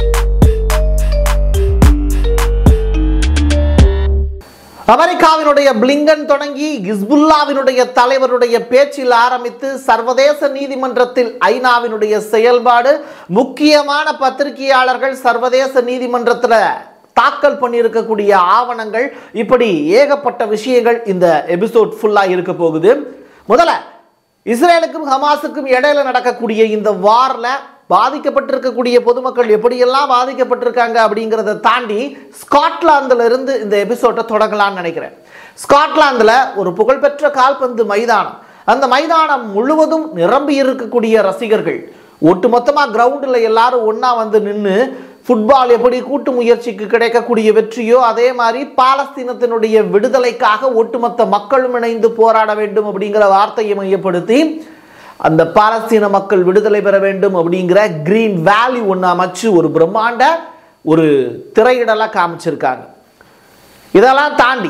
அமெரிக்காவினுடைய பிளிங்கன் தொடங்கி ஹிஸ்புல்லாவினுடைய தலைவருடைய பேச்சில் ஆரம்பித்து சர்வதேச நீதிமன்றத்தில் ஐநாவினுடைய செயல்பாடு முக்கியமான பத்திரிகையாளர்கள் சர்வதேச நீதிமன்றத்தில் தாக்கல் பண்ணியிருக்கக்கூடிய ஆவணங்கள் இப்படி ஏகப்பட்ட விஷயங்கள் இந்த எபிசோட் ஃபுல்லாக இருக்க போகுது முதல்ல இஸ்ரேலுக்கும் ஹமாஸுக்கும் இடையில நடக்கக்கூடிய இந்த வார்ல பாதிக்கப்பட்டிருக்கக்கூடிய பொதுமக்கள் எப்படியெல்லாம் பாதிக்கப்பட்டிருக்காங்க அப்படிங்கிறத தாண்டி ஸ்காட்லாந்துல இருந்து இந்த எபிசோட்டை தொடங்கலாம்னு நினைக்கிறேன் ஸ்காட்லாந்துல ஒரு புகழ்பெற்ற கால்பந்து மைதானம் அந்த மைதானம் முழுவதும் நிரம்பி இருக்கக்கூடிய ரசிகர்கள் ஒட்டுமொத்தமா கிரவுண்டில் எல்லாரும் ஒண்ணா வந்து நின்று ஃபுட்பால் எப்படி கூட்டு முயற்சிக்கு கிடைக்கக்கூடிய வெற்றியோ அதே மாதிரி பாலஸ்தீனத்தினுடைய விடுதலைக்காக ஒட்டுமொத்த மக்களும் இணைந்து போராட வேண்டும் அப்படிங்கிற வார்த்தையை மையப்படுத்தி அந்த பாலஸ்தீன மக்கள் விடுதலை பெற வேண்டும் அப்படிங்கிற கிரீன் வேலி ஒன்று அமைச்சு ஒரு பிரம்மாண்ட ஒரு திரையிடலாக காமிச்சிருக்காங்க இதெல்லாம் தாண்டி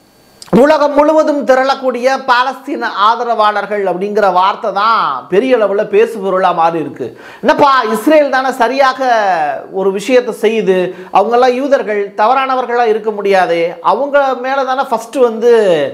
உலகம் முழுவதும் திரளக்கூடிய பாலஸ்தீன ஆதரவாளர்கள் அப்படிங்கிற வார்த்தை தான் பெரிய அளவில் பேசுபொருளாக மாறி இருக்கு என்னப்பா இஸ்ரேல் தானே சரியாக ஒரு விஷயத்தை செய்யுது அவங்கெல்லாம் யூதர்கள் தவறானவர்களாக இருக்க முடியாது அவங்க மேலே தானே ஃபஸ்ட்டு வந்து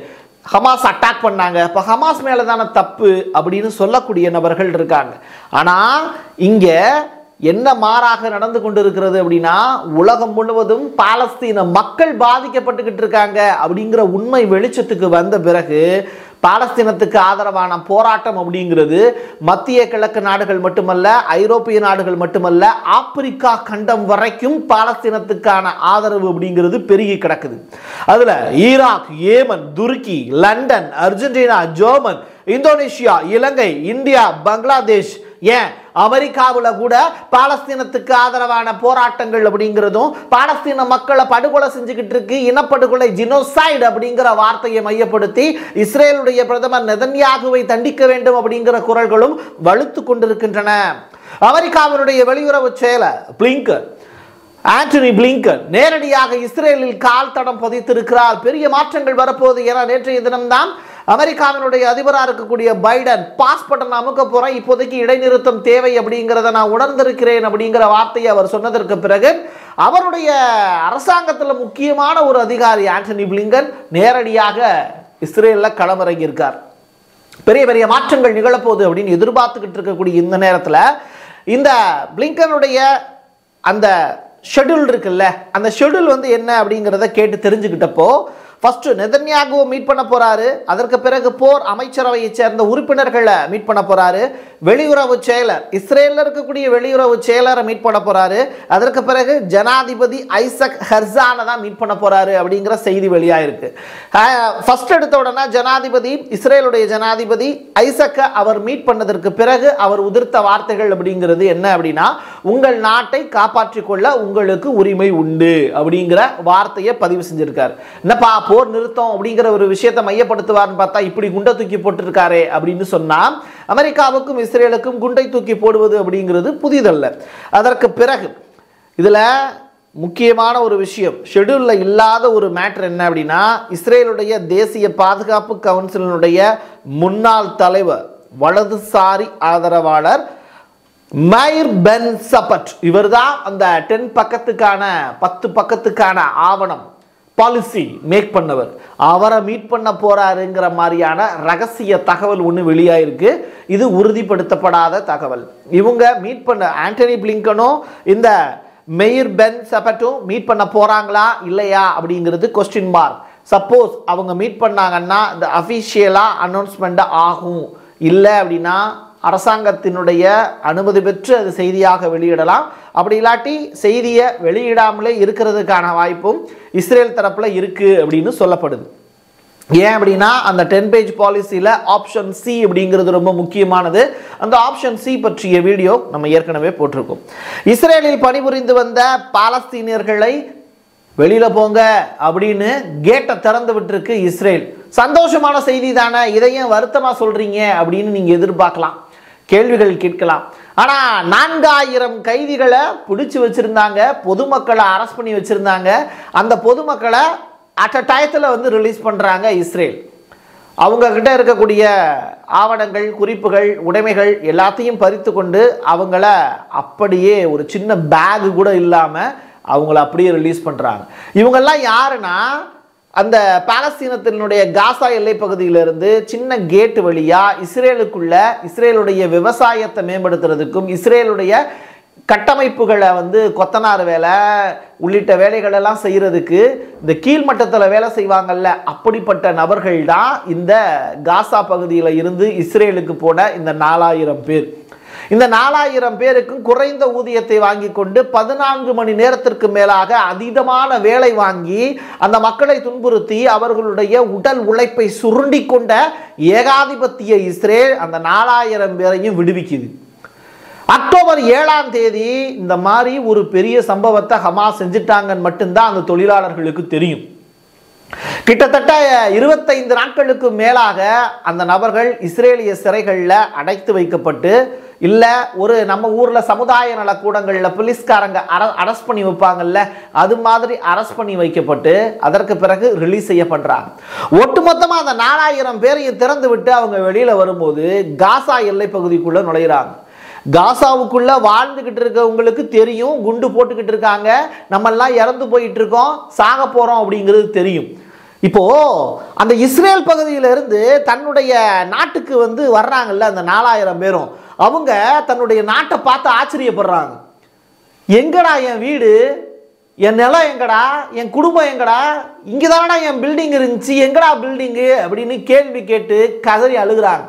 ஹமாஸ் அட்டாக் பண்ணாங்க இப்போ ஹமாஸ் மேலே தானே தப்பு அப்படின்னு சொல்லக்கூடிய நபர்கள் இருக்காங்க ஆனால் இங்கே என்ன மாறாக நடந்து கொண்டிருக்கிறது அப்படின்னா உலகம் முழுவதும் பாலஸ்தீன மக்கள் பாதிக்கப்பட்டுக்கிட்டு இருக்காங்க அப்படிங்கிற உண்மை வெளிச்சத்துக்கு வந்த பிறகு பாலஸ்தீனத்துக்கு ஆதரவான போராட்டம் அப்படிங்கிறது மத்திய கிழக்கு நாடுகள் மட்டுமல்ல ஐரோப்பிய நாடுகள் மட்டுமல்ல ஆப்பிரிக்கா கண்டம் வரைக்கும் பாலஸ்தீனத்துக்கான ஆதரவு அப்படிங்கிறது பெருகி கிடக்குது அதுல ஈராக் ஏமன் துருக்கி London Argentina German Indonesia Ilangai India Bangladesh ஏன் அமெரிக்காவில் கூட பாலஸ்தீனத்துக்கு ஆதரவான போராட்டங்கள் அப்படிங்கிறதும் பாலஸ்தீன மக்களை படுகொலை செஞ்சுக்கிட்டு இருக்கு இனப்படுகொலை ஜினோசைடு அப்படிங்கிற வார்த்தையை மையப்படுத்தி இஸ்ரேலுடைய பிரதமர் நெதன்யாகுவை தண்டிக்க வேண்டும் அப்படிங்கிற குரல்களும் வலுத்து கொண்டிருக்கின்றன அமெரிக்காவினுடைய வெளியுறவு செயலர் பிளிங்கர் ஆண்டனி பிளிங்கன் நேரடியாக இஸ்ரேலில் கால் தடம் பதித்திருக்கிறார் பெரிய மாற்றங்கள் வரப்போகுது என நேற்றைய தினம்தான் அமெரிக்காவினுடைய அதிபராக இருக்கக்கூடிய பைடன் பாஸ் பட்டன் அமுக்க போகிறேன் இப்போதைக்கு இடைநிறுத்தம் தேவை அப்படிங்கிறத நான் உணர்ந்திருக்கிறேன் அப்படிங்கிற வார்த்தையை அவர் சொன்னதற்கு பிறகு அவருடைய அரசாங்கத்தில் முக்கியமான ஒரு அதிகாரி ஆண்டனி பிளிங்கன் நேரடியாக இஸ்ரேலில் களமிறங்கியிருக்கார் பெரிய பெரிய மாற்றங்கள் நிகழப்போகுது அப்படின்னு எதிர்பார்த்துக்கிட்டு இருக்கக்கூடிய இந்த நேரத்தில் இந்த பிளிங்கனுடைய அந்த ஷெட்யூல் இருக்குல்ல அந்த ஷெட்யூல் வந்து என்ன அப்படிங்கிறத கேட்டு தெரிஞ்சுக்கிட்டப்போ ஃபர்ஸ்ட் நெதன்யாகுவை மீட் பண்ண போறாரு அதற்கு பிறகு போர் அமைச்சரவையை சேர்ந்த உறுப்பினர்களை மீட் பண்ண போறாரு வெளியுறவு செயலர் இஸ்ரேலில் இருக்கக்கூடிய வெளியுறவு செயலரை மீட் பண்ண போறாரு அதற்கு பிறகு ஜனாதிபதி ஐசக் ஹர்சானை தான் மீட் பண்ண போறாரு அப்படிங்கிற செய்தி வெளியாயிருக்கு ஃபர்ஸ்ட் எடுத்த உடனே ஜனாதிபதி இஸ்ரேலுடைய ஜனாதிபதி ஐசக்கை அவர் மீட் பண்ணதற்கு பிறகு அவர் உதிர்த்த வார்த்தைகள் அப்படிங்கிறது என்ன அப்படின்னா உங்கள் நாட்டை காப்பாற்றிக் கொள்ள உங்களுக்கு உரிமை உண்டு அப்படிங்கிற வார்த்தையை பதிவு செஞ்சிருக்காரு என்னப்பா போர் நிறுத்தம் அப்படிங்கிற ஒரு விஷயத்தை மையப்படுத்துவார்னு பார்த்தா இப்படி குண்டை தூக்கி போட்டிருக்காரே அப்படின்னு சொன்னா அமெரிக்காவுக்கும் இஸ்ரேலுக்கும் குண்டை தூக்கி போடுவது அப்படிங்கிறது புதிதல்ல அதற்கு பிறகு இதுல முக்கியமான ஒரு விஷயம் ஷெட்யூலில் இல்லாத ஒரு மேட்ரு என்ன அப்படின்னா இஸ்ரேலுடைய தேசிய பாதுகாப்பு கவுன்சிலினுடைய முன்னாள் தலைவர் வலதுசாரி ஆதரவாளர் மைர் பென் சபட் இவர்தான் அந்த டென் பக்கத்துக்கான பத்து பக்கத்துக்கான ஆவணம் பாலிசி மேக் பண்ணவர் அவரை மீட் பண்ண போறாருங்கிற மாதிரியான ரகசிய தகவல் ஒன்று வெளியாயிருக்கு இது உறுதிப்படுத்தப்படாத தகவல் இவங்க மீட் பண்ண ஆண்டனி பிளிங்கனும் இந்த மெயிர் பென் செபட்டும் மீட் பண்ண போறாங்களா இல்லையா அப்படிங்கிறது கொஸ்டின் மார்க் சப்போஸ் அவங்க மீட் பண்ணாங்கன்னா இந்த அஃபிஷியலாக அனௌன்ஸ்மெண்ட் ஆகும் இல்லை அப்படின்னா அரசாங்கத்தினுடைய அனுமதி பெற்று அது செய்தியாக வெளியிடலாம் அப்படி இல்லாட்டி செய்தியை வெளியிடாமலே இருக்கிறதுக்கான வாய்ப்பும் இஸ்ரேல் தரப்பில் இருக்குது அப்படின்னு சொல்லப்படுது ஏன் அப்படின்னா அந்த டென் பேஜ் பாலிசியில் ஆப்ஷன் சி அப்படிங்கிறது ரொம்ப முக்கியமானது அந்த ஆப்ஷன் சி பற்றிய வீடியோ நம்ம ஏற்கனவே போட்டிருக்கோம் இஸ்ரேலில் பணிபுரிந்து வந்த பாலஸ்தீனியர்களை வெளியில போங்க அப்படின்னு கேட்டை திறந்து விட்டுருக்கு இஸ்ரேல் சந்தோஷமான செய்தி தானே இதையும் வருத்தமா சொல்றீங்க அப்படின்னு நீங்க எதிர்பார்க்கலாம் கேள்விகள் கேட்கலாம் ஆனா நான்காயிரம் கைதிகளை பிடிச்சு வச்சிருந்தாங்க பொதுமக்களை அரெஸ்ட் பண்ணி வச்சிருந்தாங்க அந்த பொதுமக்களை அட் அ டயத்தில் வந்து ரிலீஸ் பண்றாங்க இஸ்ரேல் அவங்க கிட்ட இருக்கக்கூடிய ஆவணங்கள் குறிப்புகள் உடைமைகள் எல்லாத்தையும் பறித்து கொண்டு அவங்கள அப்படியே ஒரு சின்ன பேக் கூட இல்லாமல் அவங்கள அப்படியே ரிலீஸ் பண்ணுறாங்க இவங்கெல்லாம் யாருன்னா அந்த பாலஸ்தீனத்தினுடைய காசா எல்லை பகுதியிலிருந்து சின்ன கேட் வழியா இஸ்ரேலுக்குள்ள இஸ்ரேலுடைய விவசாயத்தை மேம்படுத்துறதுக்கும் இஸ்ரேலுடைய கட்டமைப்புகளை வந்து கொத்தனார் வேலை உள்ளிட்ட வேலைகள் எல்லாம் செய்யறதுக்கு இந்த கீழ்மட்டத்தில் வேலை செய்வாங்கல்ல அப்படிப்பட்ட நபர்கள் தான் இந்த காசா பகுதியில் இருந்து இஸ்ரேலுக்கு போன இந்த நாலாயிரம் பேர் இந்த நாலாயிரம் பேருக்கும் குறைந்த ஊதியத்தை வாங்கி கொண்டு பதினான்கு மணி நேரத்திற்கு மேலாக அதீதமான வேலை வாங்கி அந்த மக்களை துன்புறுத்தி அவர்களுடைய உடல் உழைப்பை சுருண்டி கொண்ட ஏகாதிபத்திய இஸ்ரேல் அந்த நாலாயிரம் பேரையும் விடுவிக்குது அக்டோபர் ஏழாம் தேதி இந்த மாதிரி ஒரு பெரிய சம்பவத்தை ஹமாஸ் செஞ்சுட்டாங்கன்னு மட்டும்தான் அந்த தொழிலாளர்களுக்கு தெரியும் கிட்டத்தட்ட இருபத்தைந்து நாட்களுக்கு மேலாக அந்த நபர்கள் இஸ்ரேலிய சிறைகளில் அடைத்து வைக்கப்பட்டு இல்லை ஒரு நம்ம ஊரில் சமுதாய நலக்கூடங்களில் போலீஸ்காரங்க அர அரெஸ்ட் பண்ணி வைப்பாங்கல்ல அது மாதிரி அரெஸ்ட் பண்ணி வைக்கப்பட்டு அதற்கு பிறகு ரிலீஸ் செய்யப்படுறாங்க ஒட்டுமொத்தமாக அந்த நாலாயிரம் பேரையும் திறந்து விட்டு அவங்க வெளியில் வரும்போது காசா எல்லை பகுதிக்குள்ளே நுழையிறாங்க காசாவுக்குள்ள வாழ்ந்துகிட்டு இருக்கவங்களுக்கு தெரியும் குண்டு போட்டுக்கிட்டு இருக்காங்க நம்மெல்லாம் இறந்து போயிட்டு இருக்கோம் சாக போறோம் அப்படிங்கிறது தெரியும் இப்போ அந்த இஸ்ரேல் பகுதியில இருந்து தன்னுடைய நாட்டுக்கு வந்து வர்றாங்கல்ல அந்த நாலாயிரம் பேரும் அவங்க தன்னுடைய நாட்டை பார்த்து ஆச்சரியப்படுறாங்க எங்கடா என் வீடு என் நிலம் எங்கடா என் குடும்பம் எங்கடா இங்கே தானடா என் பில்டிங் இருந்துச்சு எங்கடா பில்டிங்கு அப்படின்னு கேள்வி கேட்டு கதறி அழுகுறாங்க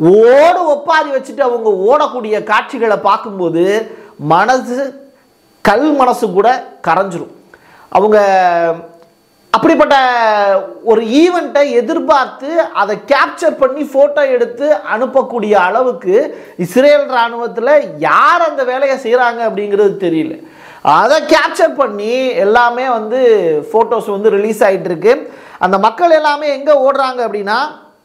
ஓடு ஒப்பாரி வச்சுட்டு அவங்க ஓடக்கூடிய காட்சிகளை பார்க்கும்போது மனசு கல் மனசு கூட கரைஞ்சிரும் அவங்க அப்படிப்பட்ட ஒரு ஈவெண்ட்டை எதிர்பார்த்து அதை கேப்சர் பண்ணி ஃபோட்டோ எடுத்து அனுப்பக்கூடிய அளவுக்கு இஸ்ரேல் இராணுவத்தில் யார் அந்த வேலையை செய்கிறாங்க அப்படிங்கிறது தெரியல அதை கேப்சர் பண்ணி எல்லாமே வந்து ஃபோட்டோஸ் வந்து ரிலீஸ் ஆகிட்டு இருக்கு அந்த மக்கள் எல்லாமே எங்கே ஓடுறாங்க அப்படின்னா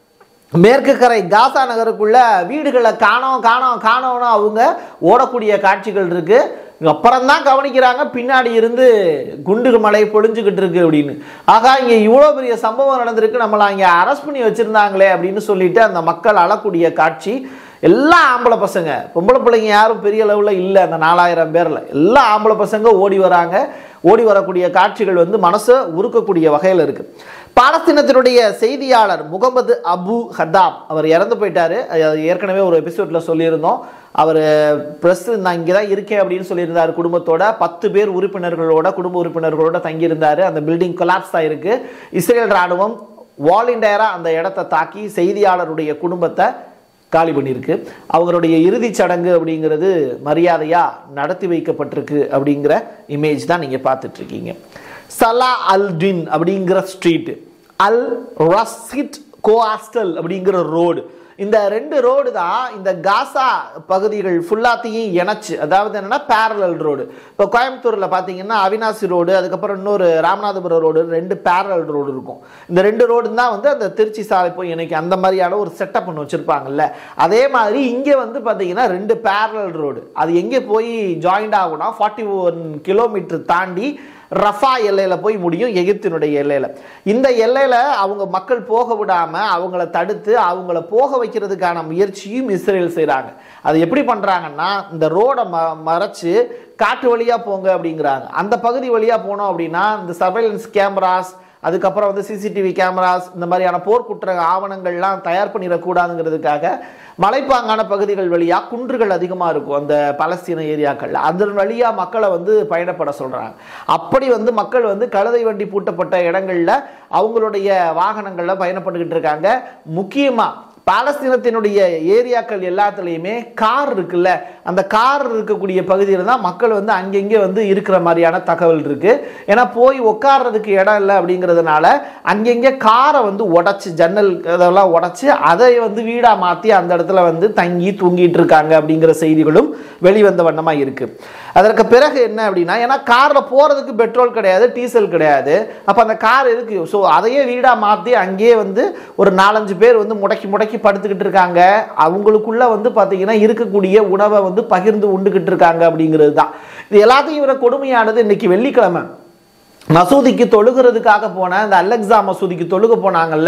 மேற்கு கரை காசா நகருக்குள்ள வீடுகளை காணோம் காணோம் காணோம்னு அவங்க ஓடக்கூடிய காட்சிகள் இருக்கு அப்புறம் தான் கவனிக்கிறாங்க பின்னாடி இருந்து குண்டு மலை பொழிஞ்சுக்கிட்டு இருக்கு அப்படின்னு ஆகா இங்கே இவ்வளோ பெரிய சம்பவம் நடந்திருக்கு நம்மளை இங்கே அரெஸ்ட் பண்ணி வச்சிருந்தாங்களே அப்படின்னு சொல்லிட்டு அந்த மக்கள் அழக்கூடிய காட்சி எல்லாம் ஆம்பளை பசங்க பொம்பளை பிள்ளைங்க யாரும் பெரிய அளவில் இல்லை அந்த நாலாயிரம் பேரில் எல்லாம் ஆம்பளை பசங்க ஓடி வராங்க ஓடி வரக்கூடிய காட்சிகள் வந்து மனசை உருக்கக்கூடிய வகையில் இருக்குது பாலஸ்தீனத்தினுடைய செய்தியாளர் முகமது அபு ஹதாப் அவர் இறந்து போயிட்டாரு அது ஏற்கனவே ஒரு எபிசோடில் சொல்லியிருந்தோம் அவர் ப்ரெஸ் நான் இங்கே தான் இருக்கேன் அப்படின்னு சொல்லியிருந்தார் குடும்பத்தோட பத்து பேர் உறுப்பினர்களோட குடும்ப உறுப்பினர்களோட தங்கியிருந்தார் அந்த பில்டிங் கொலாப்ஸ் ஆயிருக்கு இஸ்ரேல் ராணுவம் வாலண்டியராக அந்த இடத்த தாக்கி செய்தியாளருடைய குடும்பத்தை காலி பண்ணியிருக்கு அவங்களுடைய இறுதிச் சடங்கு அப்படிங்கிறது மரியாதையாக நடத்தி வைக்கப்பட்டிருக்கு அப்படிங்கிற இமேஜ் தான் நீங்கள் பார்த்துட்டு இருக்கீங்க சலா அல் டின் அப்படிங்கிற ஸ்ட்ரீட் அல் ரசிட் கோஆஸ்டல் அப்படிங்கிற ரோடு இந்த ரெண்டு ரோடு தான் இந்த காசா பகுதிகள் ஃபுல்லாத்தையும் இணைச்சு அதாவது என்னன்னா பேரலல் ரோடு இப்போ கோயம்புத்தூரில் பார்த்தீங்கன்னா அவினாசி ரோடு அதுக்கப்புறம் இன்னொரு ராமநாதபுரம் ரோடு ரெண்டு பேரலல் ரோடு இருக்கும் இந்த ரெண்டு ரோடு தான் வந்து அந்த திருச்சி சாலை போய் இணைக்கு அந்த மாதிரியான ஒரு செட்டப் ஒன்று வச்சுருப்பாங்கல்ல அதே மாதிரி இங்கே வந்து பார்த்தீங்கன்னா ரெண்டு பேரலல் ரோடு அது எங்கே போய் ஜாயிண்ட் ஆகும்னா ஃபார்ட்டி ஒன் கிலோமீட்டர் தாண்டி ரஃபா எல்லையில் போய் முடியும் எகிப்தினுடைய எல்லையில் இந்த எல்லையில் அவங்க மக்கள் போக விடாமல் அவங்கள தடுத்து அவங்கள போக வைக்கிறதுக்கான முயற்சியும் இஸ்ரேல் செய்கிறாங்க அது எப்படி பண்ணுறாங்கன்னா இந்த ரோடை ம மறைச்சு காட்டு வழியாக போங்க அப்படிங்கிறாங்க அந்த பகுதி வழியாக போனோம் அப்படின்னா இந்த சர்வைலன்ஸ் கேமராஸ் அதுக்கப்புறம் வந்து சிசிடிவி கேமராஸ் இந்த மாதிரியான போர்க்குற்ற ஆவணங்கள்லாம் தயார் பண்ணிடக்கூடாதுங்கிறதுக்காக மலைப்பாங்கான பகுதிகள் வழியாக குன்றுகள் அதிகமாக இருக்கும் அந்த பலஸ்தீன ஏரியாக்கள் அதன் வழியாக மக்களை வந்து பயணப்பட சொல்கிறாங்க அப்படி வந்து மக்கள் வந்து கழுதை வண்டி பூட்டப்பட்ட இடங்களில் அவங்களுடைய வாகனங்களில் பயணப்பட்டுக்கிட்டு இருக்காங்க முக்கியமாக பாலஸ்தீனத்தினுடைய ஏரியாக்கள் எல்லாத்துலேயுமே கார் இருக்குல்ல அந்த கார் இருக்கக்கூடிய பகுதியில் தான் மக்கள் வந்து அங்கங்கே வந்து இருக்கிற மாதிரியான தகவல் இருக்கு ஏன்னா போய் உட்கார்றதுக்கு இடம் இல்லை அப்படிங்கிறதுனால அங்கங்கே காரை வந்து உடச்சி ஜன்னல் இதெல்லாம் உடச்சி அதை வந்து வீடாக மாற்றி அந்த இடத்துல வந்து தங்கி தூங்கிட்டு இருக்காங்க அப்படிங்கிற செய்திகளும் வெளிவந்த வண்ணமாக இருக்கு அதற்கு பிறகு என்ன அப்படின்னா ஏன்னா காரில் போகிறதுக்கு பெட்ரோல் கிடையாது டீசல் கிடையாது அப்போ அந்த கார் இருக்கு ஸோ அதையே வீடாக மாற்றி அங்கேயே வந்து ஒரு நாலஞ்சு பேர் வந்து முடக்கி முடக்கி படுத்துக்கிட்டு இருக்காங்க அவங்களுக்குள்ள வந்து பார்த்தீங்கன்னா இருக்கக்கூடிய உணவை வந்து பகிர்ந்து உண்டுகிட்டு இருக்காங்க அப்படிங்கிறது தான் இது எல்லாத்தையும் இவர கொடுமையானது இன்னைக்கு வெள்ளிக்கிழமை மசூதிக்கு தொழுகிறதுக்காக போன இந்த அலெக்சா மசூதிக்கு தொழுக போனாங்கல்ல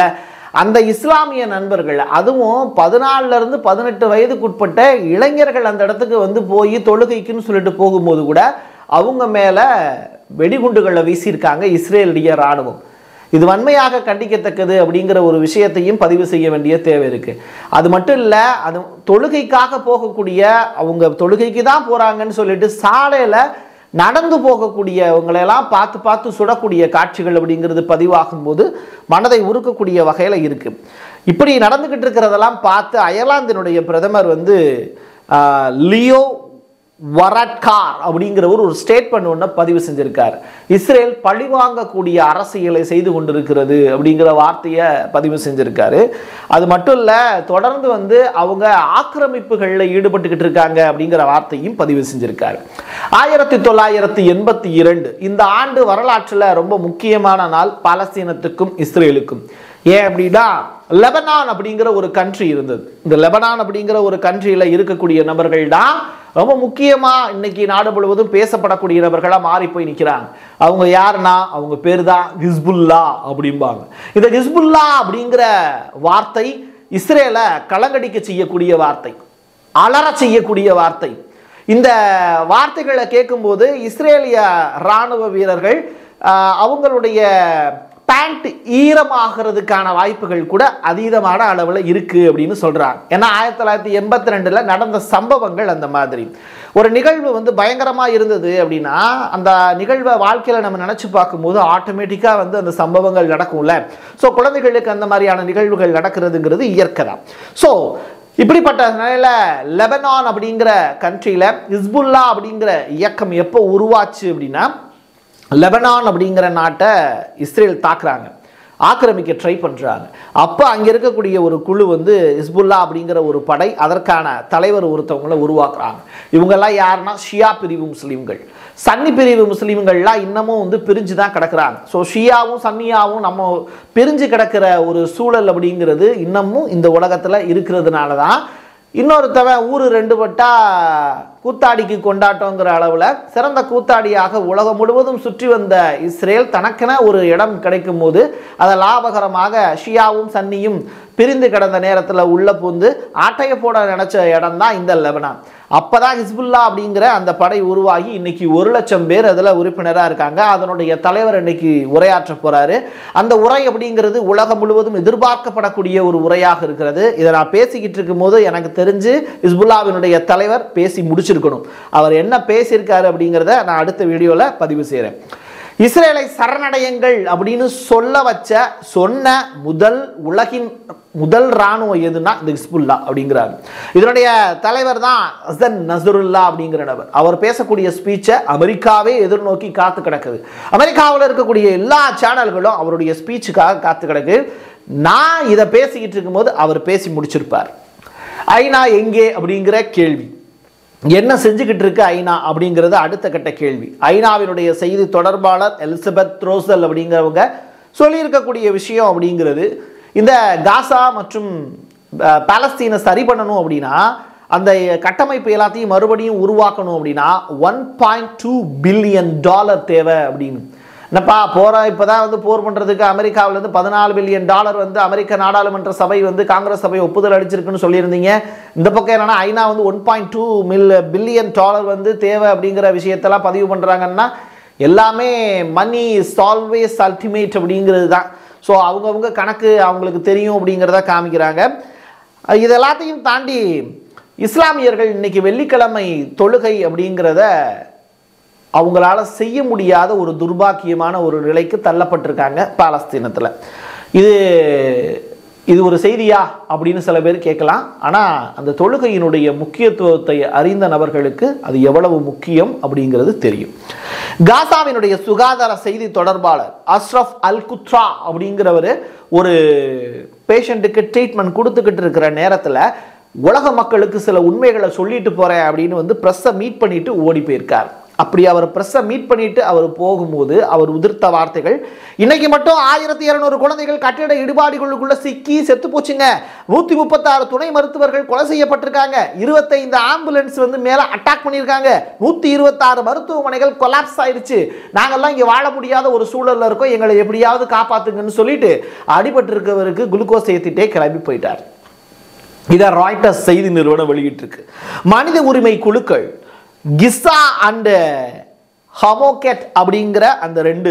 அந்த இஸ்லாமிய நண்பர்கள் அதுவும் பதினாலுல இருந்து பதினெட்டு வயதுக்குட்பட்ட இளைஞர்கள் அந்த இடத்துக்கு வந்து போய் தொழுகைக்குன்னு சொல்லிட்டு போகும்போது கூட அவங்க மேல வெடிகுண்டுகளை வீசியிருக்காங்க இஸ்ரேலுடைய ராணுவம் இது வன்மையாக கண்டிக்கத்தக்கது அப்படிங்கிற ஒரு விஷயத்தையும் பதிவு செய்ய வேண்டிய தேவை இருக்கு அது மட்டும் இல்ல அது தொழுகைக்காக போகக்கூடிய அவங்க தொழுகைக்கு தான் போறாங்கன்னு சொல்லிட்டு சாலையில நடந்து போகக்கூடியவங்களெல்லாம் பார்த்து பார்த்து சுடக்கூடிய காட்சிகள் அப்படிங்கிறது பதிவாகும் போது மனதை உருக்கக்கூடிய வகையில் இருக்கு இப்படி நடந்துகிட்டு இருக்கிறதெல்லாம் பார்த்து அயர்லாந்தினுடைய பிரதமர் வந்து ஆஹ், லியோ வரட்கார் அப்படிங்கிறவர் ஒரு ஸ்டேட்மெண்ட் ஒன்று பதிவு செஞ்சிருக்கார் இஸ்ரேல் பழிவாங்கக்கூடிய அரசியலை செய்து கொண்டிருக்கிறது அப்படிங்கிற வார்த்தையை பதிவு செஞ்சிருக்காரு அது மட்டும் இல்ல தொடர்ந்து வந்து அவங்க ஆக்கிரமிப்புகளில் ஈடுபட்டுக்கிட்டு இருக்காங்க அப்படிங்கிற வார்த்தையும் பதிவு செஞ்சிருக்காரு ஆயிரத்தி தொள்ளாயிரத்தி எண்பத்தி இரண்டு இந்த ஆண்டு வரலாற்றில் ரொம்ப முக்கியமான நாள் பாலஸ்தீனத்துக்கும் இஸ்ரேலுக்கும் ஏன் அப்படின்னா லெபனான் அப்படிங்கிற ஒரு கண்ட்ரி இருந்தது இந்த லெபனான் அப்படிங்கிற ஒரு கண்ட்ரியில் இருக்கக்கூடிய நபர்கள் தான் ரொம்ப முக்கியமா இன்னைக்கு நாடு முழுவதும் பேசப்படக்கூடிய நபர்களா மாறி போய் நிக்கிறாங்க அவங்க யாருன்னா அவங்க பேர் தான் ஹிஸ்புல்லா அப்படிம்பாங்க இந்த ஹிஸ்புல்லா அப்படிங்கிற வார்த்தை இஸ்ரேலை கலங்கடிக்க செய்யக்கூடிய வார்த்தை அலற செய்யக்கூடிய வார்த்தை இந்த வார்த்தைகளை கேட்கும்போது இஸ்ரேலிய ராணுவ வீரர்கள் ஆஹ், அவங்களுடைய பேண்ட் ஈரமாகிறதுக்கான வாய்ப்புகள் கூட அதீதமான அளவில் இருக்கு அப்படின்னு சொல்றாங்க ஏன்னா ஆயிரத்தி தொள்ளாயிரத்தி எண்பத்தி ரெண்டுல நடந்த சம்பவங்கள் அந்த மாதிரி ஒரு நிகழ்வு வந்து பயங்கரமா இருந்தது அப்படின்னா அந்த நிகழ்வை வாழ்க்கையில நம்ம நினைச்சு பார்க்கும்போது ஆட்டோமேட்டிக்கா வந்து அந்த சம்பவங்கள் நடக்கும்ல ஸோ குழந்தைகளுக்கு அந்த மாதிரியான நிகழ்வுகள் நடக்கிறதுங்கிறது இயற்கை தான் ஸோ இப்படிப்பட்ட நிலையில லெபனான் அப்படிங்கிற கண்ட்ரியில ஹிஸ்புல்லா அப்படிங்கிற இயக்கம் எப்போ உருவாச்சு அப்படின்னா லெபனான் அப்படிங்கிற நாட்டை இஸ்ரேல் தாக்குறாங்க ஆக்கிரமிக்க ட்ரை பண்ணுறாங்க அப்போ அங்கே இருக்கக்கூடிய ஒரு குழு வந்து ஹிஸ்புல்லா அப்படிங்கிற ஒரு படை அதற்கான தலைவர் ஒருத்தவங்களை உருவாக்குறாங்க இவங்கெல்லாம் யாருன்னா ஷியா பிரிவு முஸ்லீம்கள் சன்னி பிரிவு முஸ்லீம்கள்லாம் இன்னமும் வந்து பிரிஞ்சு தான் கிடக்குறாங்க ஸோ ஷியாவும் சன்னியாவும் நம்ம பிரிஞ்சு கிடக்கிற ஒரு சூழல் அப்படிங்கிறது இன்னமும் இந்த உலகத்தில் இருக்கிறதுனால தான் இன்னொருத்தவன் ஊர் ரெண்டு பட்டா கூத்தாடிக்கு கொண்டாட்டங்கிற அளவில் சிறந்த கூத்தாடியாக உலகம் முழுவதும் சுற்றி வந்த இஸ்ரேல் தனக்கென ஒரு இடம் கிடைக்கும் போது அதை லாபகரமாக ஷியாவும் சன்னியும் பிரிந்து கிடந்த நேரத்தில் உள்ள பூந்து ஆட்டைய போட நினைச்ச இடம் தான் இந்த லெபனான் அப்பதான் ஹிஸ்புல்லா அப்படிங்கிற அந்த படை உருவாகி இன்னைக்கு ஒரு லட்சம் பேர் அதில் உறுப்பினராக இருக்காங்க அதனுடைய தலைவர் இன்னைக்கு உரையாற்ற போறாரு அந்த உரை அப்படிங்கிறது உலகம் முழுவதும் எதிர்பார்க்கப்படக்கூடிய ஒரு உரையாக இருக்கிறது இதை நான் பேசிக்கிட்டு இருக்கும்போது எனக்கு தெரிஞ்சு ஹிஸ்புல்லாவினுடைய தலைவர் பேசி முடிச்சிருக்கணும் அவர் என்ன பேசியிருக்காரு அப்படிங்கிறத நான் அடுத்த வீடியோவில் பதிவு செய்கிறேன் இஸ்ரேலை சரணடையுங்கள் அப்படின்னு சொல்ல வச்ச சொன்ன முதல் உலகின் முதல் ராணுவம் எதுனா இந்த ஹிஸ்புல்லா அப்படிங்கிறாரு இதனுடைய தலைவர் தான் ஹசன் நசருல்லா அப்படிங்கிற நபர் அவர் பேசக்கூடிய ஸ்பீச்சை அமெரிக்காவே எதிர்நோக்கி காத்து கிடக்குது அமெரிக்காவில் இருக்கக்கூடிய எல்லா சேனல்களும் அவருடைய ஸ்பீச்சுக்காக காத்து கிடக்கு நான் இதை பேசிக்கிட்டு இருக்கும்போது அவர் பேசி முடிச்சிருப்பார் ஐநா எங்கே அப்படிங்கிற கேள்வி என்ன செஞ்சுக்கிட்டு இருக்கு ஐநா அப்படிங்கிறது அடுத்த கட்ட கேள்வி ஐநாவினுடைய செய்தி தொடர்பாளர் எலிசபெத் ரோசல் அப்படிங்கிறவங்க சொல்லியிருக்கக்கூடிய விஷயம் அப்படிங்கிறது இந்த காசா மற்றும் அஹ், பாலஸ்தீனை சரி பண்ணணும் அப்படின்னா அந்த கட்டமைப்பு எல்லாத்தையும் மறுபடியும் உருவாக்கணும் அப்படின்னா one point two billion dollar தேவை அப்படின்னு என்னப்பா போற இப்பதான் வந்து போர் பண்றதுக்கு அமெரிக்காவுல இருந்து பதினாலு பில்லியன் டாலர் வந்து அமெரிக்க நாடாளுமன்ற சபை வந்து காங்கிரஸ் சபை ஒப்புதல் அளிச்சிருக்குன்னு சொல்லியிருந்தீங்க இந்த பக்கம் என்னன்னா ஐநா வந்து one point two mil billion dollar வந்து தேவை அப்படிங்கிற விஷயத்தெல்லாம் பதிவு பண்றாங்கன்னா எல்லாமே மணி இஸ் ஆல்வேஸ் அல்டிமேட் அப்படிங்கிறது தான் ஸோ அவங்கவுங்க கணக்கு அவங்களுக்கு தெரியும் அப்படிங்கிறத காமிக்கிறாங்க இது எல்லாத்தையும் தாண்டி இஸ்லாமியர்கள் இன்னைக்கு வெள்ளிக்கிழமை தொழுகை அப்படிங்கிறத அவங்களால செய்ய முடியாத ஒரு துர்பாக்கியமான ஒரு நிலைக்கு தள்ளப்பட்டிருக்காங்க பாலஸ்தீனத்தில் இது இது ஒரு செய்தியா அப்படின்னு சில பேர் கேட்கலாம் ஆனால் அந்த தொழுகையினுடைய முக்கியத்துவத்தை அறிந்த நபர்களுக்கு அது எவ்வளவு முக்கியம் அப்படிங்கிறது தெரியும் காசாவினுடைய சுகாதார செய்தி தொடர்பாளர் அஸ்ரஃப் அல் குத்ரா அப்படிங்கிறவர் ஒரு பேஷண்ட்டுக்கு ட்ரீட்மெண்ட் கொடுத்துக்கிட்டு இருக்கிற நேரத்தில் உலக மக்களுக்கு சில உண்மைகளை சொல்லிட்டு போறேன் அப்படின்னு வந்து ப்ரெஸ்ஸை மீட் பண்ணிட்டு ஓடி போயிருக்கார் அப்படி அவர் பிரஸ்ஸை மீட் பண்ணிட்டு அவர் போகும்போது அவர் உதிர்த்த வார்த்தைகள் இன்னைக்கு மட்டும் ஆயிரத்தி இருநூறு குழந்தைகள் கட்டிட இடுபாடுகளுக்குள்ள சிக்கி செத்து போச்சுங்க நூத்தி முப்பத்தாறு துணை மருத்துவர்கள் கொலை செய்யப்பட்டிருக்காங்க இருபத்தைந்து ஆம்புலன்ஸ் வந்து மேல அட்டாக் பண்ணியிருக்காங்க நூத்தி இருபத்தாறு மருத்துவமனைகள் கொலாப்ஸ் ஆயிடுச்சு நாங்கெல்லாம் இங்க வாழ முடியாத ஒரு சூழல்ல இருக்கோம் எங்களை எப்படியாவது காப்பாத்துங்கன்னு சொல்லிட்டு அடிபட்டு இருக்கவருக்கு குளுக்கோஸ் ஏத்திட்டே கிளம்பி போயிட்டார் இதை ராய்டர்ஸ் செய்தி நிறுவனம் வெளியிட்டிருக்கு மனித உரிமை குழுக்கள் கிஸ்ஸா அண்ட் ஹமோகெட் அப்படிங்கிற அந்த ரெண்டு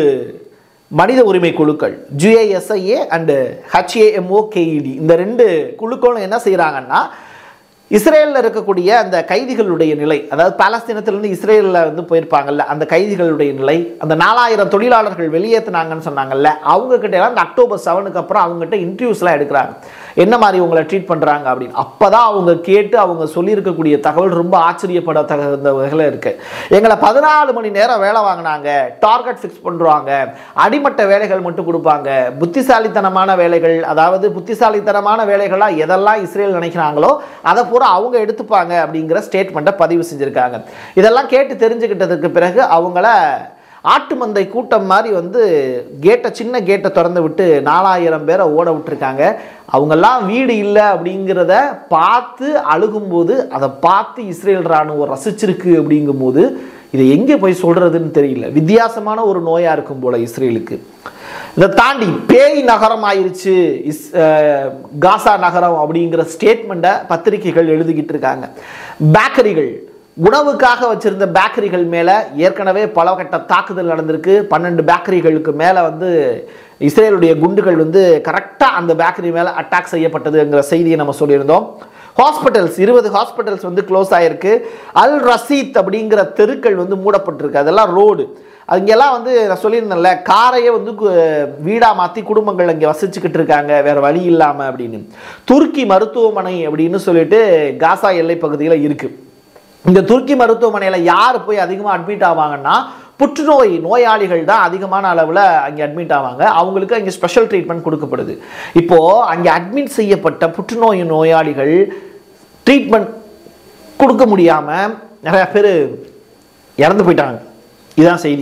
மனித உரிமை குழுக்கள் ஜிஏஎஸ்ஐஏ அண்டு ஹச்ஏஎம்ஓகேஇடி இந்த ரெண்டு குழுக்களும் என்ன செய்கிறாங்கன்னா இஸ்ரேலில் இருக்கக்கூடிய அந்த கைதிகளுடைய நிலை அதாவது பாலஸ்தீனத்திலிருந்து இஸ்ரேலில் வந்து போயிருப்பாங்கல்ல அந்த கைதிகளுடைய நிலை அந்த நாலாயிரம் தொழிலாளர்கள் வெளியேற்றினாங்கன்னு சொன்னாங்கல்ல அவங்க கிட்ட எல்லாம் இந்த அக்டோபர் செவனுக்கு அப்புறம் அவங்ககிட்ட இன்டர்வியூஸ்லாம் எடுக்கிறாங்க என்ன மாதிரி உங்களை ட்ரீட் பண்ணுறாங்க அப்படின்னு அப்போ தான் அவங்க கேட்டு அவங்க சொல்லியிருக்கக்கூடிய தகவல் ரொம்ப ஆச்சரியப்பட தகுந்த வகையில் இருக்கு எங்களை பதினாலு மணி நேரம் வேலை வாங்கினாங்க டார்கெட் ஃபிக்ஸ் பண்ணுறாங்க அடிமட்ட வேலைகள் மட்டும் கொடுப்பாங்க புத்திசாலித்தனமான வேலைகள் அதாவது புத்திசாலித்தனமான வேலைகளாக எதெல்லாம் இஸ்ரேல் நினைக்கிறாங்களோ அதை பூரா அவங்க எடுத்துப்பாங்க அப்படிங்கிற ஸ்டேட்மெண்ட்டை பதிவு செஞ்சுருக்காங்க இதெல்லாம் கேட்டு தெரிஞ்சுக்கிட்டதுக்கு பிறகு அவங்கள ஆட்டு மந்தை கூட்டம் மாதிரி வந்து கேட்டை சின்ன கேட்டை திறந்து விட்டு நாலாயிரம் பேரை ஓட விட்டுருக்காங்க அவங்கெல்லாம் வீடு இல்லை அப்படிங்கிறத பார்த்து அழுகும்போது அதை பார்த்து இஸ்ரேல் ராணுவம் ரசிச்சிருக்கு அப்படிங்கும்போது இதை எங்கே போய் சொல்கிறதுன்னு தெரியல வித்தியாசமான ஒரு நோயாக இருக்கும் போல இஸ்ரேலுக்கு இதை தாண்டி பேய் நகரம் ஆயிருச்சு இஸ் அஹ், காசா நகரம் அப்படிங்கிற ஸ்டேட்மெண்ட்டை பத்திரிகைகள் எழுதிக்கிட்டு இருக்காங்க பேக்கரிகள் உணவுக்காக வச்சிருந்த பேக்கரிகள் மேலே ஏற்கனவே பல கட்ட தாக்குதல் நடந்திருக்கு பன்னெண்டு பேக்கரிகளுக்கு மேலே வந்து இஸ்ரேலுடைய குண்டுகள் வந்து கரெக்டாக அந்த பேக்கரி மேலே அட்டாக் செய்யப்பட்டதுங்கிற செய்தியை நம்ம சொல்லியிருந்தோம் ஹாஸ்பிட்டல்ஸ் இருபது ஹாஸ்பிட்டல்ஸ் வந்து க்ளோஸ் ஆயிருக்கு அல் ரசீத் அப்படிங்கிற தெருக்கள் வந்து மூடப்பட்டிருக்கு அதெல்லாம் ரோடு அங்கெல்லாம் வந்து நான் சொல்லியிருந்தேன்ல காரையே வந்து கு- வீடா மாற்றி குடும்பங்கள் அங்கே வசிச்சுக்கிட்டு இருக்காங்க வேற வழி இல்லாமல் அப்படின்னு துருக்கி மருத்துவமனை அப்படின்னு சொல்லிட்டு காசா எல்லை பகுதியில் இருக்கு இந்த துருக்கி மருத்துவமனையில் யார் போய் அதிகமாக அட்மிட் ஆவாங்கன்னா புற்றுநோய் நோயாளிகள் தான் அதிகமான அளவில் அங்கே அட்மிட் ஆவாங்க அவங்களுக்கு அங்கே ஸ்பெஷல் ட்ரீட்மெண்ட் கொடுக்கப்படுது இப்போது அங்கே அட்மிட் செய்யப்பட்ட புற்றுநோய் நோயாளிகள் ட்ரீட்மெண்ட் கொடுக்க முடியாமல் நிறைய பேர் இறந்து போயிட்டாங்க இதுதான் செய்தி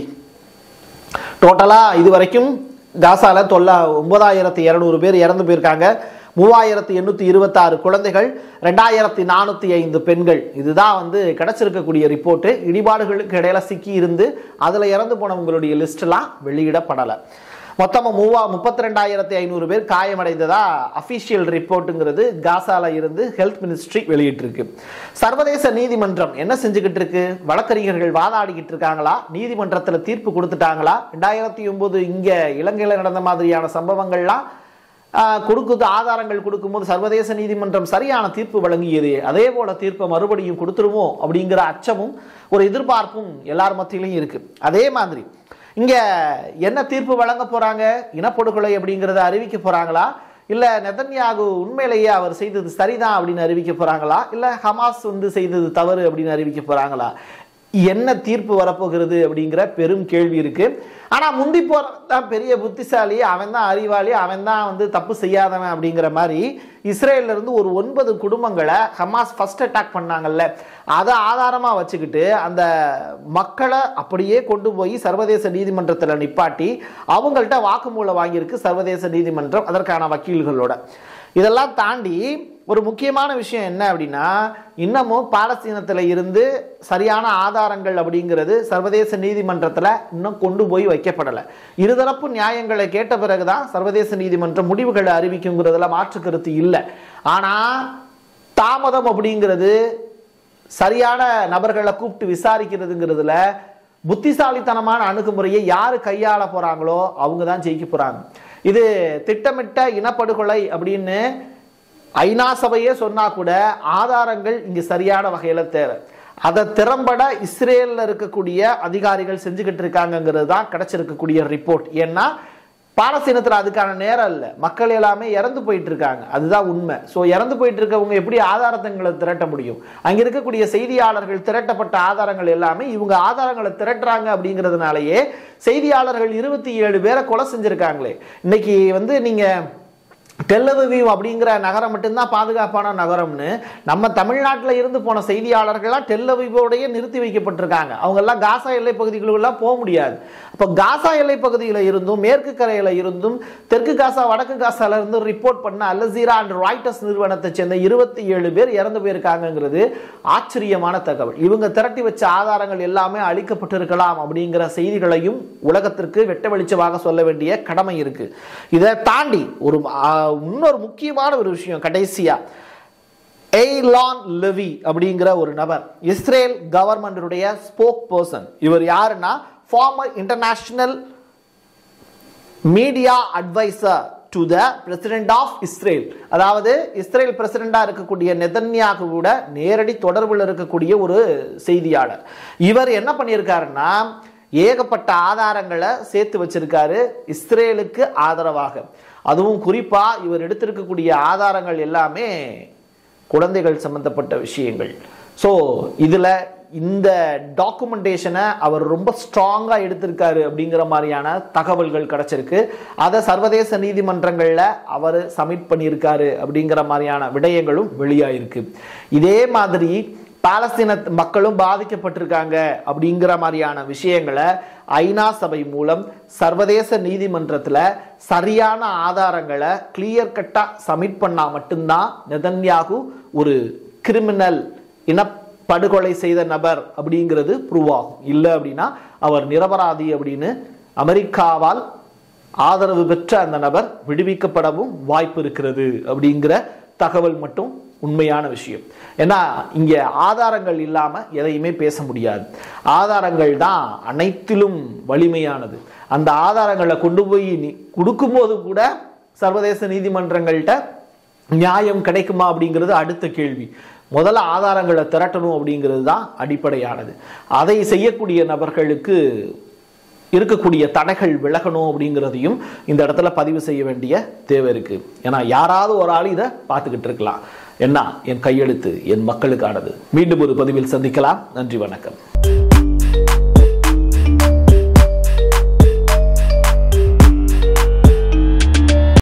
டோட்டலாக இது வரைக்கும் காசால தொல்லா ஒன்பதாயிரத்தி இரநூறு பேர் இறந்து போயிருக்காங்க மூவாயிரத்தி எண்ணூற்றி இருபத்தாறு குழந்தைகள் ரெண்டாயிரத்தி நானூற்றி ஐந்து பெண்கள் இதுதான் வந்து கிடைச்சிருக்கக்கூடிய ரிப்போர்ட்டு இடிபாடுகளுக்கு இடையில சிக்கி இருந்து அதில் இறந்து போனவங்களுடைய லிஸ்ட்லாம் வெளியிடப்படலை மொத்தமாக மூவா முப்பத்தி ரெண்டாயிரத்தி ஐநூறு பேர் காயமடைந்ததா அஃபிஷியல் ரிப்போர்ட்டுங்கிறது காசால இருந்து ஹெல்த் மினிஸ்ட்ரி வெளியிட்டிருக்கு சர்வதேச நீதிமன்றம் என்ன செஞ்சுக்கிட்டு இருக்கு வழக்கறிஞர்கள் வாதாடிக்கிட்டு இருக்காங்களா நீதிமன்றத்தில் தீர்ப்பு கொடுத்துட்டாங்களா ரெண்டாயிரத்தி ஒன்பது இங்க இலங்கையில் நடந்த மாதிரியான சம்பவங்கள்லாம் ஆஹ், கொடுக்குது ஆதாரங்கள் கொடுக்கும்போது சர்வதேச நீதிமன்றம் சரியான தீர்ப்பு வழங்கியது அதே போல தீர்ப்பை மறுபடியும் கொடுத்துருவோம் அப்படிங்கிற அச்சமும் ஒரு எதிர்பார்ப்பும் எல்லார் மத்தியிலையும் இருக்கு அதே மாதிரி இங்க என்ன தீர்ப்பு வழங்க போறாங்க இனப்படுகொலை அப்படிங்கிறத அறிவிக்க போறாங்களா இல்ல நெதன்யாகு உண்மையிலேயே அவர் செய்தது சரிதான் அப்படின்னு அறிவிக்க போறாங்களா இல்ல ஹமாஸ் வந்து செய்தது தவறு அப்படின்னு அறிவிக்க போறாங்களா என்ன தீர்ப்பு வரப்போகிறது அப்படிங்கிற பெரும் கேள்வி இருக்கு ஆனா முந்தி போறவன் தான் பெரிய புத்திசாலி அவன் தான் அறிவாளி அவன் தான் வந்து தப்பு செய்யாதவன் அப்படிங்கிற மாதிரி இஸ்ரேல்ல இருந்து ஒரு ஒன்பது குடும்பங்களை ஹமாஸ் ஃபர்ஸ்ட் அட்டாக் பண்ணாங்கல்ல அதை ஆதாரமா வச்சுக்கிட்டு அந்த மக்களை அப்படியே கொண்டு போய் சர்வதேச நீதிமன்றத்தில் நிப்பாட்டி அவங்கள்ட்ட வாக்குமூலம் வாங்கியிருக்கு சர்வதேச நீதிமன்றம் அதற்கான வக்கீல்களோட இதெல்லாம் தாண்டி ஒரு முக்கியமான விஷயம் என்ன அப்படின்னா இன்னமும் பாலஸ்தீனத்தில் இருந்து சரியான ஆதாரங்கள் அப்படிங்கிறது சர்வதேச நீதிமன்றத்தில் இன்னும் கொண்டு போய் வைக்கப்படலை இருதரப்பு நியாயங்களை கேட்ட பிறகுதான் சர்வதேச நீதிமன்றம் முடிவுகளை அறிவிக்குங்கிறதுல மாற்று கருத்து இல்லை ஆனால் தாமதம் அப்படிங்கிறது சரியான நபர்களை கூப்பிட்டு விசாரிக்கிறதுங்கிறதுல புத்திசாலித்தனமான அணுகுமுறையை யார் கையாள போறாங்களோ அவங்க தான் ஜெயிக்க போறாங்க இது திட்டமிட்ட இனப்படுகொலை அப்படின்னு ஐநா சபையே சொன்னா கூட ஆதாரங்கள் இங்கு சரியான வகையில தேவை அதை திறம்பட இஸ்ரேல்ல இருக்கக்கூடிய அதிகாரிகள் செஞ்சுக்கிட்டு இருக்காங்கங்கிறது தான் கிடைச்சிருக்கக்கூடிய ரிப்போர்ட் ஏன்னா பாலஸ்தீனத்தில் அதுக்கான நேரம் இல்லை மக்கள் எல்லாமே இறந்து போயிட்டு இருக்காங்க அதுதான் உண்மை ஸோ இறந்து போயிட்டு இருக்கவங்க எப்படி ஆதாரத்தங்களை திரட்ட முடியும் அங்க இருக்கக்கூடிய செய்தியாளர்கள் திரட்டப்பட்ட ஆதாரங்கள் எல்லாமே இவங்க ஆதாரங்களை திரட்டுறாங்க அப்படிங்கிறதுனாலயே செய்தியாளர்கள் இருபத்தி ஏழு பேரை கொலை செஞ்சிருக்காங்களே இன்னைக்கு வந்து நீங்க டெல்லவிவ் அப்படிங்கிற நகரம் மட்டும்தான் பாதுகாப்பான நகரம்னு நம்ம தமிழ்நாட்டில் இருந்து போன செய்தியாளர்கள்லாம் டெல்லவிவோடையே நிறுத்தி வைக்கப்பட்டிருக்காங்க அவங்கெல்லாம் காசா எல்லை பகுதிகளுக்கெல்லாம் போக முடியாது அப்போ காசா எல்லை பகுதியில் இருந்தும் மேற்கு கரையில் இருந்தும் தெற்கு காசா வடக்கு காசால இருந்து ரிப்போர்ட் பண்ண அல்ஜீரா அண்ட் ராய்டர்ஸ் நிறுவனத்தை சேர்ந்த இருபத்தி ஏழு பேர் இறந்து போயிருக்காங்கங்கிறது ஆச்சரியமான தகவல் இவங்க திரட்டி வச்ச ஆதாரங்கள் எல்லாமே அழிக்கப்பட்டிருக்கலாம் அப்படிங்கிற செய்திகளையும் உலகத்திற்கு வெட்ட வெளிச்சமாக சொல்ல வேண்டிய கடமை இருக்கு இதை தாண்டி ஒரு ஆ, இன்னொரு முக்கியமான ஒரு விஷயம் கடைசியா எய்லான் லெவி அப்படிங்கிற ஒரு நபர் இஸ்ரேல் கவர்மெண்டுடைய ஸ்போக் பர்சன் இவர் யாருன்னா former international media adviser to the president of Israel அதாவது இஸ்ரேல் பிரசிடெண்டா இருக்கக்கூடிய நெதன்யாகுவோட நேரடி தொடர்பில் இருக்கக்கூடிய ஒரு செய்தியாளர் இவர் என்ன பண்ணியிருக்காருன்னா ஏகப்பட்ட ஆதாரங்களை சேர்த்து வச்சிருக்காரு இஸ்ரேலுக்கு ஆதரவாக அதுவும் குறிப்பா இவர் எடுத்திருக்கக்கூடிய ஆதாரங்கள் எல்லாமே குழந்தைகள் சம்பந்தப்பட்ட விஷயங்கள் ஸோ இதில் இந்த டாக்குமெண்டேஷனை அவர் ரொம்ப ஸ்ட்ராங்காக எடுத்திருக்காரு அப்படிங்கிற மாதிரியான தகவல்கள் கிடைச்சிருக்கு அதை சர்வதேச நீதிமன்றங்களில் அவர் சப்மிட் பண்ணியிருக்காரு அப்படிங்கிற மாதிரியான விடயங்களும் வெளியாயிருக்கு இதே மாதிரி பாலஸ்தீன மக்களும் பாதிக்கப்பட்டிருக்காங்க அப்படிங்கிற மாதிரியான விஷயங்களை ஐநா சபை மூலம் சர்வதேச நீதிமன்றத்தில் சரியான ஆதாரங்களை கிளியர் கட்டாக சப்மிட் பண்ணால் மட்டும்தான் நெதன்யாகு ஒரு கிரிமினல் இனப்படுகொலை செய்த நபர் அப்படிங்கிறது ப்ரூவ் ஆகும் இல்லை அப்படின்னா அவர் நிரபராதி அப்படின்னு அமெரிக்காவால் ஆதரவு பெற்ற அந்த நபர் விடுவிக்கப்படவும் வாய்ப்பு இருக்கிறது அப்படிங்கிற தகவல் மட்டும் உண்மையான விஷயம் ஏன்னா இங்க ஆதாரங்கள் இல்லாம எதையுமே பேச முடியாது ஆதாரங்கள் தான் அனைத்திலும் வலிமையானது அந்த ஆதாரங்களை கொண்டு போய் நீ கொடுக்கும்போது கூட சர்வதேச நீதிமன்றங்கள்கிட்ட நியாயம் கிடைக்குமா அப்படிங்கிறது அடுத்த கேள்வி முதல்ல ஆதாரங்களை திரட்டணும் அப்படிங்கிறது தான் அடிப்படையானது அதை செய்யக்கூடிய நபர்களுக்கு இருக்கக்கூடிய தடைகள் விலகணும் அப்படிங்கிறதையும் இந்த இடத்துல பதிவு செய்ய வேண்டிய தேவை இருக்கு ஏன்னா யாராவது ஒரு ஆள் இதை பார்த்துக்கிட்டு இருக்கலாம் என்ன என் கையெழுத்து என் மக்களுக்கானது மீண்டும் ஒரு பதிவில் சந்திக்கலாம் நன்றி வணக்கம்